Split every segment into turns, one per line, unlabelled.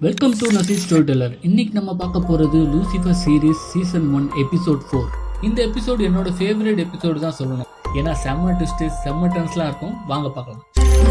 welcome to நசி storyteller இன்னைக்கு நம்ம பார்க்க போறது Lucifer series season one episode four இந்த எபிசோட் என்னோட ஃபேவரட் எபிசோடு தான் சொல்லணும் ஏன்னா செம்ம ட்விஸ்ட் செம்ம டென்ஸ்லாம் இருக்கும் வாங்க பார்க்கலாம்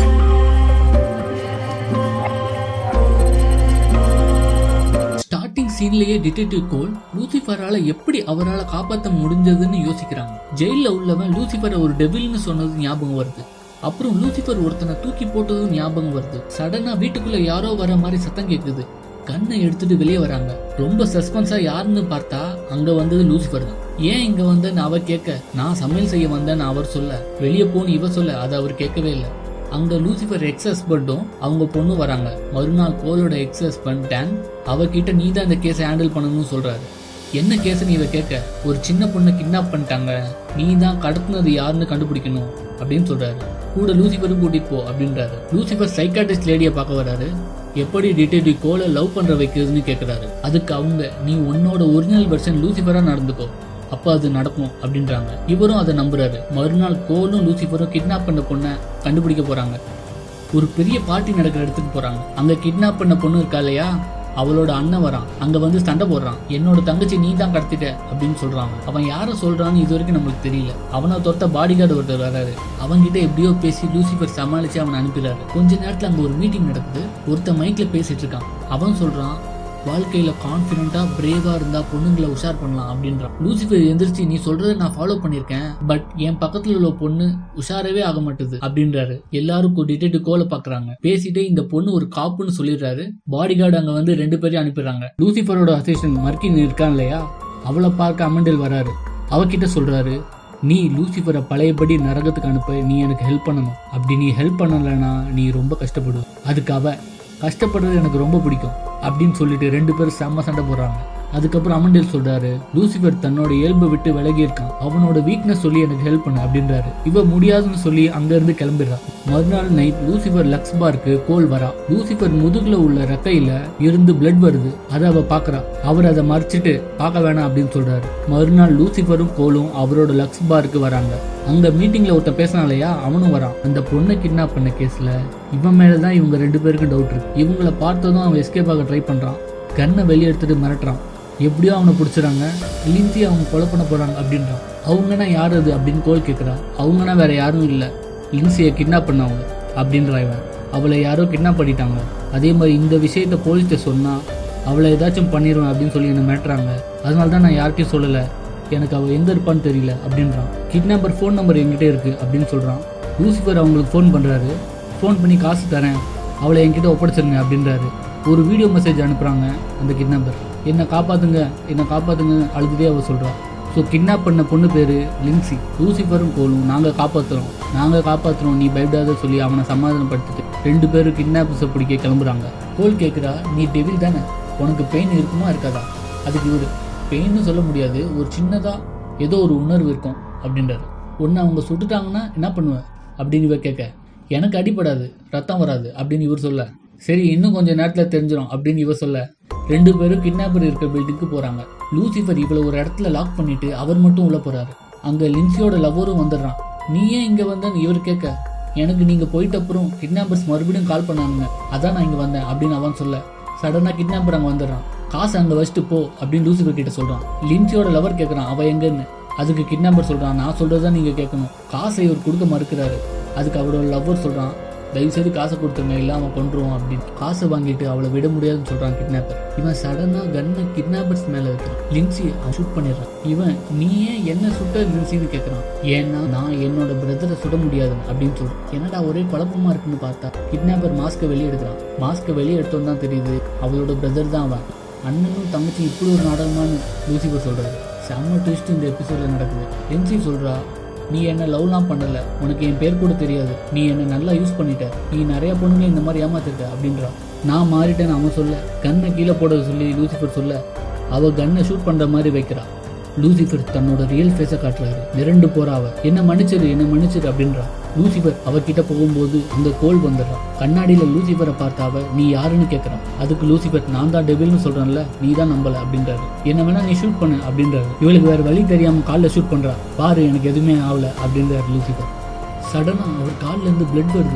ஸ்டார்டிங் சீன்லயே டிடெக்டிவ் கோல் லூசிஃபரால எப்படி அவரால் காப்பாற்ற முடிஞ்சதுன்னு யோசிக்கிறாங்க ஜெயில உள்ளவன் லூசிஃபரை ஒரு டெவில்னு சொன்னது ஞாபகம் வருது அப்புறம் லூசிஃபர் ஒருத்தனை தூக்கி போட்டதும் ஞாபகம் வருது சடனா வீட்டுக்குள்ள யாரோ வர மாதிரி சத்தம் கேக்குது கண்ணை எடுத்துட்டு வெளியே வராங்க ரொம்ப சஸ்பென்ஸா யாருன்னு பார்த்தா அங்க வந்தது லூசிஃபர் தான் ஏன் இங்க வந்தேன்னு அவர் கேட்க நான் சமையல் செய்ய வந்தேன்னு அவர் சொல்ல வெளியே போன்னு இவ சொல்ல அதை அவர் கேட்கவே இல்லை அங்க லூசிஃபர் எக்ஸ் ஹஸ்பண்டும் அவங்க பொண்ணு வராங்க மறுநாள் கோலோட எக்ஸ் ஹஸ்பண்ட் டேன் அவகிட்ட நீ தான் இந்த கேஸை ஹேண்டில் பண்ணணும்னு சொல்றாரு என்ன கேஸ்னு இவ கேட்க ஒரு சின்ன பொண்ணை கிட்னாப் பண்ணிட்டாங்க நீ தான் கடத்துனது யாருன்னு கண்டுபிடிக்கணும் அப்படின்னு சொல்றாரு கூட லூசிஃபரும் கூட்டிட்டு போ அப்படின்றாரு லூசிஃபர் சைக்காட்டிஸ்ட் லேடியை பார்க்க வராரு எப்படி டிடெக்டிவ் கோலை லவ் பண்ற வைக்கிறதுன்னு கேட்கறாரு அதுக்கு அவங்க நீ உன்னோட ஒரிஜினல் வெர்ஷன் லூசிஃபரா நடந்துக்கோ அப்ப அது நடக்கும் அப்படின்றாங்க இவரும் அதை நம்புறாரு மறுநாள் கோலும் லூசிஃபரும் கிட்னாப் பண்ண பொண்ணை கண்டுபிடிக்க போறாங்க ஒரு பெரிய பார்ட்டி நடக்கிற இடத்துக்கு போறாங்க அங்க கிட்னாப் பண்ண பொண்ணு இருக்கா இல்லையா அவளோட அண்ணன் வரான் அங்க வந்து சண்டை போடுறான் என்னோட தங்கச்சி நீ தான் கடத்திட்ட அப்படின்னு சொல்றாங்க அவன் யார சொல்றான்னு இது வரைக்கும் நம்மளுக்கு தெரியல அவனை தொட்ட பாடி கார்டு ஒருத்தர் வராரு அவன்கிட்ட எப்படியோ பேசி லூசிஃபர் சமாளிச்சு அவனை அனுப்பிடுறாரு கொஞ்ச நேரத்துல அங்க ஒரு மீட்டிங் நடக்குது ஒருத்தன் மைக்ல பேசிட்டு இருக்கான் அவன் சொல்றான் வாழ்க்கையில கான்பிடண்டா பிரேவா இருந்தா பொண்ணுங்களை உஷார் பண்ணலாம் அப்படின்றான் லூசிஃபர் எந்திரிச்சு நீ சொல்றதை நான் ஃபாலோ பண்ணிருக்கேன் பட் என் பக்கத்துல உள்ள பொண்ணு உஷாரவே ஆக மாட்டுது அப்படின்றாரு எல்லாருக்கும் டிடெக்டிவ் கோல பாக்குறாங்க பேசிட்டு இந்த பொண்ணு ஒரு காப்புன்னு சொல்லிடுறாரு பாடி கார்டு அங்க வந்து ரெண்டு பேரையும் அனுப்பிடுறாங்க லூசிஃபரோட அசிஸ்டன்ட் மர்க்கின் இருக்கான் இல்லையா அவளை பார்க்க அமண்டல் வராரு அவகிட்ட சொல்றாரு நீ லூசிஃபரை பழையபடி நரகத்துக்கு அனுப்ப நீ எனக்கு ஹெல்ப் பண்ணணும் அப்படி நீ ஹெல்ப் பண்ணலைன்னா நீ ரொம்ப கஷ்டப்படுவ அதுக்கு அவ கஷ்டப்படுறது எனக்கு ரொம்ப பிடிக்கும் அப்படின்னு சொல்லிட்டு ரெண்டு பேரும் செம்ம சண்டை போடுறாங்க அதுக்கப்புறம் அமண்டேல் சொல்றாரு லூசிஃபர் தன்னோட இயல்பை விட்டு விலகி இருக்கான் அவனோட வீக்னஸ் சொல்லி எனக்கு ஹெல்ப் பண்ணு அப்படின்றாரு இவ முடியாதுன்னு சொல்லி அங்க இருந்து கிளம்பிடுறான் மறுநாள் நைட் லூசிஃபர் லக்ஸ் பார்க்கு கோல் வரா லூசிஃபர் முதுகுல உள்ள ரெக்கையில இருந்து பிளட் வருது அதை அவ பாக்குறா அவர் அதை மறைச்சிட்டு பார்க்க வேணாம் அப்படின்னு சொல்றாரு மறுநாள் லூசிஃபரும் கோலும் அவரோட லக்ஸ் பாருக்கு வராங்க அங்க மீட்டிங்ல ஒருத்தன் பேசினான் இல்லையா அவனும் வரான் அந்த பொண்ணை கிட்னாப் பண்ண கேஸ்ல இவன் மேலதான் இவங்க ரெண்டு பேருக்கு டவுட் இருக்கு இவங்கள பார்த்ததும் அவன் எஸ்கேப் ஆக ட்ரை பண்றான் கண்ணை வெளியே எடுத்துட்டு மிரட்டுறான் எப்படியோ அவனை பிடிச்சிறாங்க லிஞ்சி அவங்க கொலை பண்ண போறாங்க அப்படின்றான் அவங்கன்னா யார் அது அப்படின்னு கோல் கேட்குறா அவங்கன்னா வேற யாரும் இல்லை லின்சியை கிட்னாப் பண்ணவங்க அப்படின்றா இவன் அவளை யாரோ கிட்னாப் பண்ணிட்டாங்க அதே மாதிரி இந்த விஷயத்த போலீஸ்கிட்ட சொன்னா அவளை ஏதாச்சும் பண்ணிடுவேன் அப்படின்னு சொல்லி என்னை மிரட்டுறாங்க அதனால தான் நான் யார்கிட்டயும் சொல்லலை எனக்கு அவள் எங்கே இருப்பான்னு தெரியல அப்படின்றான் கிட்னாப்பர் ஃபோன் நம்பர் என்கிட்ட இருக்கு அப்படின்னு சொல்கிறான் லூசிஃபர் அவங்களுக்கு ஃபோன் பண்ணுறாரு ஃபோன் பண்ணி காசு தரேன் அவளை என்கிட்ட ஒப்படைச்சிருங்க அப்படின்றாரு ஒரு வீடியோ மெசேஜ் அனுப்புகிறாங்க அந்த கிட்னாப்பர் என்னை காப்பாத்துங்க என்னை காப்பாத்துங்க அழுதுட்டே அவ சொல்கிறா ஸோ கிட்னாப் பண்ண பொண்ணு பேர் லின்சி லூசிஃபரும் கோலும் நாங்கள் காப்பாற்றுறோம் நாங்கள் காப்பாற்றுறோம் நீ பயப்படாத சொல்லி அவனை சமாதானப்படுத்திட்டு ரெண்டு பேரும் கிட்னாப்பர்ஸை பிடிக்க கிளம்புறாங்க கோல் கேட்குறா நீ டெவில் தானே உனக்கு பெயின் இருக்குமா இருக்காதா அதுக்கு இவர் பெயின்னு சொல்ல முடியாது ஒரு சின்னதாக ஏதோ ஒரு உணர்வு இருக்கும் அப்படின்றாரு ஒன்று அவங்க சுட்டுட்டாங்கன்னா என்ன பண்ணுவேன் அப்படின்னு இவ கேட்க எனக்கு அடிபடாது ரத்தம் வராது அப்படின்னு இவர் சொல்ல சரி இன்னும் கொஞ்சம் நேரத்தில் தெரிஞ்சிடும் அப்படின்னு இவ சொல்ல ரெண்டு பேரும் கிட்னாப்பர் இருக்க பில்டிங்க்கு போகிறாங்க லூசிஃபர் இவளை ஒரு இடத்துல லாக் பண்ணிட்டு அவர் மட்டும் உள்ள போறாரு அங்கே லின்சியோட லவ்வரும் வந்துடுறான் நீ ஏன் இங்கே வந்தேன்னு இவர் கேட்க எனக்கு நீங்கள் போயிட்ட அப்புறம் கிட்னாப்பர்ஸ் மறுபடியும் கால் பண்ணானுங்க அதான் நான் இங்கே வந்தேன் அப்படின்னு அவன் சொல்ல சடனாக கிட்னாப்பர் அங்கே வந்துடுறான் காசு அங்கே வச்சுட்டு போ அப்படின்னு லூசிஃபர் கிட்ட சொல்கிறான் லின்சியோட லவர் கேட்குறான் அவ எங்கன்னு அதுக்கு கிட்னாப்பர் சொல்கிறான் நான் சொல்கிறதா நீங்கள் கேட்கணும் காசை இவர் கொடுக்க மறுக்கிறாரு அதுக்கு அவரோட லவ்வர் சொல்கிறான் தயவுசெய்து காசை கொடுத்துருங்க இல்லை அவன் கொண்டுருவான் அப்படின்னு காசை வாங்கிட்டு அவளை விட முடியாதுன்னு சொல்கிறான் கிட்னாப்பர் இவன் சடனாக கன்னை கிட்னாப்பர்ஸ் மேலே வைக்கிறான் லின்சி அவன் ஷூட் பண்ணிடுறான் இவன் நீ ஏன் என்ன சுட்ட லின்சின்னு கேட்குறான் ஏன்னா நான் என்னோட பிரதரை சுட முடியாது அப்படின்னு சொல்றான் என்னடா ஒரே குழப்பமா இருக்குன்னு பார்த்தா கிட்னாப்பர் மாஸ்க்கை வெளியே எடுக்கிறான் மாஸ்க்கை வெளியே எடுத்தோன்னு தான் தெரியுது அவளோட பிரதர் தான் அவன் அண்ணனும் தங்கச்சி இப்படி ஒரு நாடகமானு லூசிபர் சொல்றாரு செம்ம ட்விஸ்ட் இந்த எபிசோட்ல நடக்குது என்சி சொல்றா நீ என்ன லவ்லாம் பண்ணல உனக்கு என் பேர் கூட தெரியாது நீ என்ன நல்லா யூஸ் பண்ணிட்ட நீ நிறைய பொண்ணுங்களை இந்த மாதிரி ஏமாத்திருக்க அப்படின்றா நான் மாறிட்டேன்னு அவன் சொல்ல கண்ணை கீழே போட சொல்லி லூசிஃபர் சொல்ல அவ கன்னை ஷூட் பண்ற மாதிரி வைக்கிறா லூசிஃபர் தன்னோட ரியல் ஃபேஸை காட்டுறாரு மிரண்டு போறா அவ என்ன மன்னிச்சிரு என்ன மன்னிச்சிரு அப்படின்றா லூசிஃபர் அவகிட்ட போகும்போது அந்த கோல் வந்துடுறான் கண்ணாடியில லூசிஃபரை பார்த்த அவ நீ யாருன்னு கேட்கறான் அதுக்கு லூசிஃபர் நான் தான் டெபிள்னு சொல்றேன்ல நீ தான் நம்பல அப்படின்றாரு என்ன வேணா நீ ஷூட் பண்ணு அப்படின்றாரு இவளுக்கு வேற வழி தெரியாம காலில் ஷூட் பண்றா பாரு எனக்கு எதுவுமே ஆகல அப்படின்றாரு லூசிஃபர் சடனா அவர் கால்ல இருந்து பிளட் வருது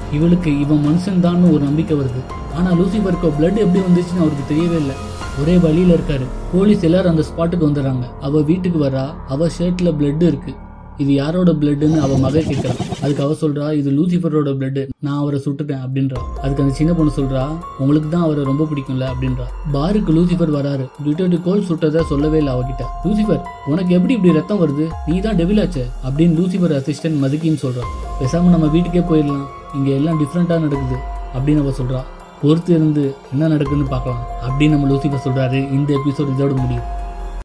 இவளுக்கு இவன் மனுஷன் ஒரு நம்பிக்கை வருது ஆனா லூசிஃபருக்கு பிளட் எப்படி வந்துச்சுன்னு அவருக்கு தெரியவே இல்லை ஒரே வழியில இருக்காரு போலீஸ் எல்லாரும் அந்த ஸ்பாட்டுக்கு வந்துடுறாங்க அவ வீட்டுக்கு வரா அவ ஷர்ட்ல பிளட் இருக்கு இது யாரோட பிளட்னு அவ மக கேட்கறான் அதுக்கு அவ சொல்றா இது லூசிஃபரோட பிளட் நான் அவரை சுட்டுட்டேன் அப்படின்றா அதுக்கு அந்த சின்ன பொண்ணு சொல்றா உங்களுக்கு தான் அவரை ரொம்ப பிடிக்கும்ல அப்படின்றா பாருக்கு லூசிஃபர் வராரு டியூட்டி கோல் சுட்டதை சொல்லவே இல்லை அவகிட்ட லூசிஃபர் உனக்கு எப்படி இப்படி ரத்தம் வருது நீ தான் டெவிலாச்சே அப்படின்னு லூசிஃபர் அசிஸ்டன்ட் மதுக்கின்னு சொல்றான் பேசாம நம்ம வீட்டுக்கே போயிடலாம் இங்க எல்லாம் டிஃப்ரெண்டா நடக்குது அப்படின்னு அவ சொல்றா பொறுத்து இருந்து என்ன நடக்குதுன்னு பார்க்கலாம் அப்படின்னு நம்ம லூசிஃபர் சொல்றாரு இந்த எபிசோட் இதோட முடியும்